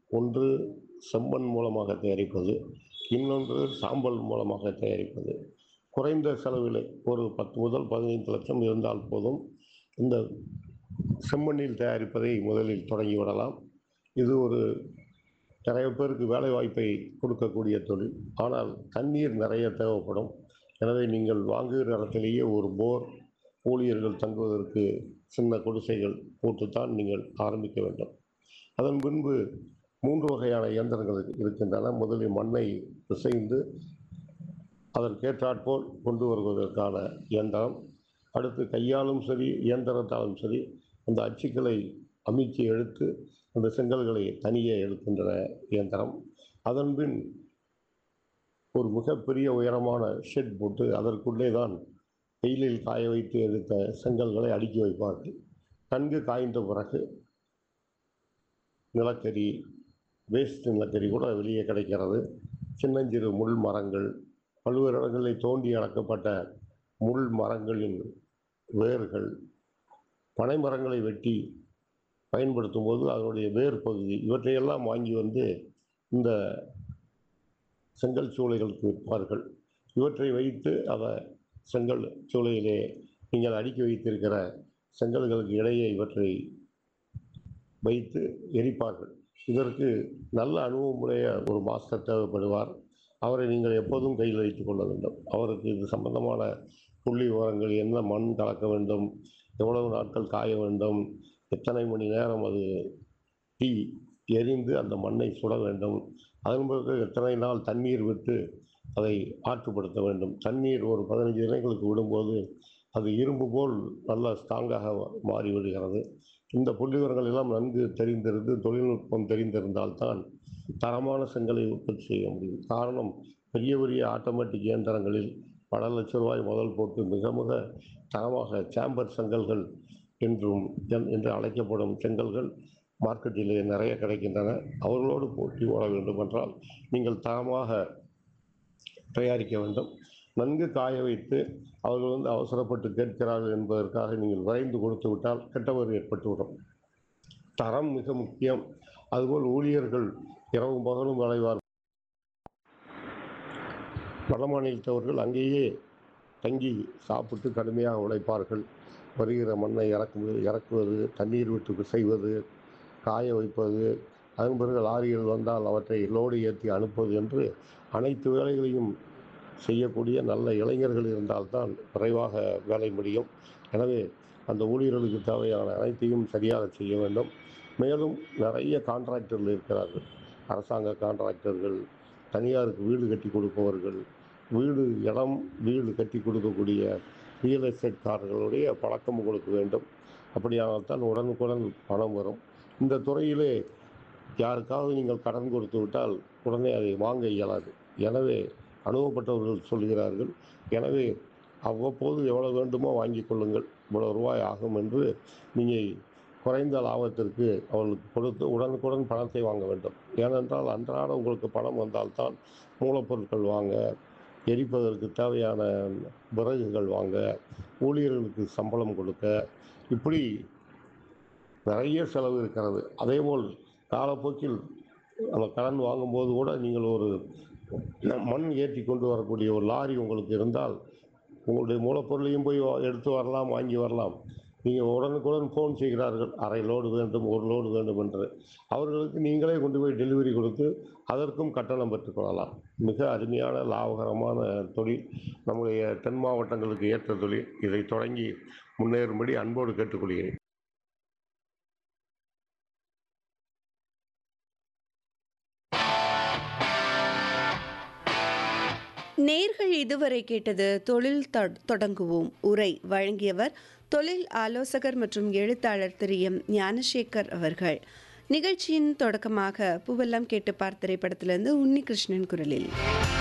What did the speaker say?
ஒன்று செம்மண் மூலமாக தயாரிப்பது இன்னொன்று சாம்பல் மூலமாக தயாரிப்பது குறைந்த செலவில் ஒரு பத்து முதல் பதினைந்து லட்சம் இருந்தால் போதும் இந்த செம்மண்ணில் தயாரிப்பதை முதலில் தொடங்கிவிடலாம் இது ஒரு நிறைய பேருக்கு வேலை வாய்ப்பை கொடுக்கக்கூடிய தொழில் ஆனால் தண்ணீர் நிறைய தேவைப்படும் எனவே நீங்கள் வாங்குகிற இடத்திலேயே ஒரு போர் ஊழியர்கள் தங்குவதற்கு சின்ன குடிசைகள் போட்டுத்தான் நீங்கள் ஆரம்பிக்க வேண்டும் அதன் பின்பு மூன்று வகையான இயந்திரங்கள் இருக்கின்றன முதலில் மண்ணை பிசைந்து அதற்கேற்றாற்போல் கொண்டு வருவதற்கான இயந்திரம் அடுத்து கையாலும் சரி இயந்திரத்தாலும் சரி அந்த அச்சுக்களை அமைச்சு எடுத்து அந்த செங்கல்களை தனியே எடுக்கின்ற இயந்திரம் அதன்பின் ஒரு மிகப்பெரிய உயரமான ஷெட் போட்டு அதற்குள்ளே தான் வெயிலில் காய வைத்து எடுத்த செங்கல்களை அடுக்கி வைப்பார்கள் நன்கு காய்ந்த பிறகு நிலக்கரி வேஸ்ட் நிலக்கரி கூட வெளியே கிடைக்கிறது சின்னஞ்சிறு முள் மரங்கள் பல்வேறு இடங்களில் தோண்டி அடக்கப்பட்ட முள் மரங்களின் வேர்கள் பனை மரங்களை வெட்டி பயன்படுத்தும் போது அதனுடைய வேர் பகுதி இவற்றையெல்லாம் வாங்கி வந்து இந்த செங்கல் சூளைகளுக்கு விற்பார்கள் இவற்றை வைத்து அதை செங்கல் சூளையிலே நீங்கள் அடுக்கி வைத்திருக்கிற செங்கல்களுக்கு இடையே இவற்றை வைத்து எரிப்பார்கள் இதற்கு நல்ல அனுபவமுடைய ஒரு மாஸ்டர் தேவைப்படுவார் அவரை நீங்கள் எப்போதும் கையில் வைத்துக் கொள்ள வேண்டும் அவருக்கு இது சம்பந்தமான புள்ளி விவரங்கள் என்ன மண் கலக்க வேண்டும் எவ்வளவு நாட்கள் காய வேண்டும் எத்தனை மணி நேரம் அது தீ எரிந்து அந்த மண்ணை சுட வேண்டும் அதன் பிறகு எத்தனை நாள் தண்ணீர் விட்டு அதை ஆற்றுப்படுத்த வேண்டும் தண்ணீர் ஒரு பதினைஞ்சு தினங்களுக்கு விடும்போது அது இரும்பு போல் நல்ல ஸ்ட்ராங்காக மாறிவிடுகிறது இந்த புள்ளிவரங்கள் எல்லாம் நன்கு தெரிந்திருந்து தொழில்நுட்பம் தெரிந்திருந்தால்தான் தரமான செங்கலை உற்பத்தி செய்ய முடியும் காரணம் பெரிய பெரிய ஆட்டோமேட்டிக் இயந்திரங்களில் பல லட்ச ரூபாய் முதல் போட்டு மிக மிக தரமாக சாம்பர் செங்கல்கள் என்றும் என்று அழைக்கப்படும் செங்கல்கள் மார்க்கெட்டிலே நிறைய கிடைக்கின்றன அவர்களோடு போட்டி ஓட வேண்டும் என்றால் நீங்கள் தரமாக தயாரிக்க வேண்டும் நன்கு காய வைத்து அவர்கள் வந்து அவசரப்பட்டு கேட்கிறார்கள் என்பதற்காக நீங்கள் விரைந்து கொடுத்து விட்டால் கெட்டவர் ஏற்பட்டுவிடும் தரம் மிக முக்கியம் அதுபோல் ஊழியர்கள் இரவும் பகலும் விளைவார் வட மாநிலத்தவர்கள் அங்கேயே தங்கி சாப்பிட்டு கடுமையாக உழைப்பார்கள் வருகிற மண்ணை இறக்குவது இறக்குவது தண்ணீர் விட்டு செய்வது காய வைப்பது அதன் பிறகு லாரிகள் வந்தால் அவற்றை லோடு ஏற்றி அனுப்புவது என்று அனைத்து வேலைகளையும் செய்யக்கூடிய நல்ல இளைஞர்கள் இருந்தால்தான் விரைவாக வேலை முடியும் எனவே அந்த ஊழியர்களுக்கு தேவையான அனைத்தையும் சரியாக செய்ய வேண்டும் மேலும் நிறைய கான்ட்ராக்டர்கள் இருக்கிறார்கள் அரசாங்க கான்ட்ராக்டர்கள் தனியாருக்கு வீடு கட்டி கொடுப்பவர்கள் வீடு இடம் வீடு கட்டி கொடுக்கக்கூடிய ரியல் எஸ்டேட்காரர்களுடைய பழக்கம் உங்களுக்கு வேண்டும் அப்படியானால்தான் உடனுக்குடன் பணம் வரும் இந்த துறையிலே யாருக்காவது நீங்கள் கடன் கொடுத்து விட்டால் உடனே அதை வாங்க இயலாது எனவே அனுபவப்பட்டவர்கள் சொல்கிறார்கள் எனவே அவ்வப்போது எவ்வளோ வேண்டுமோ வாங்கி கொள்ளுங்கள் இவ்வளோ ரூபாய் ஆகும் என்று நீங்கள் குறைந்த லாபத்திற்கு அவர்களுக்கு கொடுத்து உடனுக்குடன் பணத்தை வாங்க வேண்டும் ஏனென்றால் அன்றாட உங்களுக்கு பணம் வந்தால்தான் மூலப்பொருட்கள் வாங்க எரிப்பதற்கு தேவையான விறகுகள் வாங்க ஊழியர்களுக்கு சம்பளம் கொடுக்க இப்படி நிறைய செலவு இருக்கிறது அதேபோல் காலப்போக்கில் நம்ம கடன் வாங்கும்போது கூட நீங்கள் ஒரு மண் ஏற்றி கொண்டு வரக்கூடிய ஒரு லாரி உங்களுக்கு இருந்தால் உங்களுடைய மூலப்பொருளையும் போய் எடுத்து வரலாம் வாங்கி வரலாம் நீங்கள் உடனுக்குடன் ஃபோன் செய்கிறார்கள் அரை லோடு வேண்டும் ஒரு லோடு வேண்டும் என்று அவர்களுக்கு நீங்களே கொண்டு போய் டெலிவரி கொடுத்து அதற்கும் கட்டணம் பெற்றுக்கொள்ளலாம் மிக அருமையான லாபகரமான தொழில் நம்முடைய தென் மாவட்டங்களுக்கு ஏற்ற தொழில் இதை தொடங்கி முன்னேறும்படி அன்போடு கேட்டுக்கொள்கிறேன் நேர்கள் இதுவரை கேட்டது தொழில் தொடங்குவோம் உரை வழங்கியவர் தொழில் ஆலோசகர் மற்றும் எழுத்தாளர் திரு எம் ஞானசேகர் அவர்கள் நிகழ்ச்சியின் தொடக்கமாக பூவெல்லாம் கேட்டு பார்த்த திரைப்படத்திலிருந்து உன்னிகிருஷ்ணன் குரலில்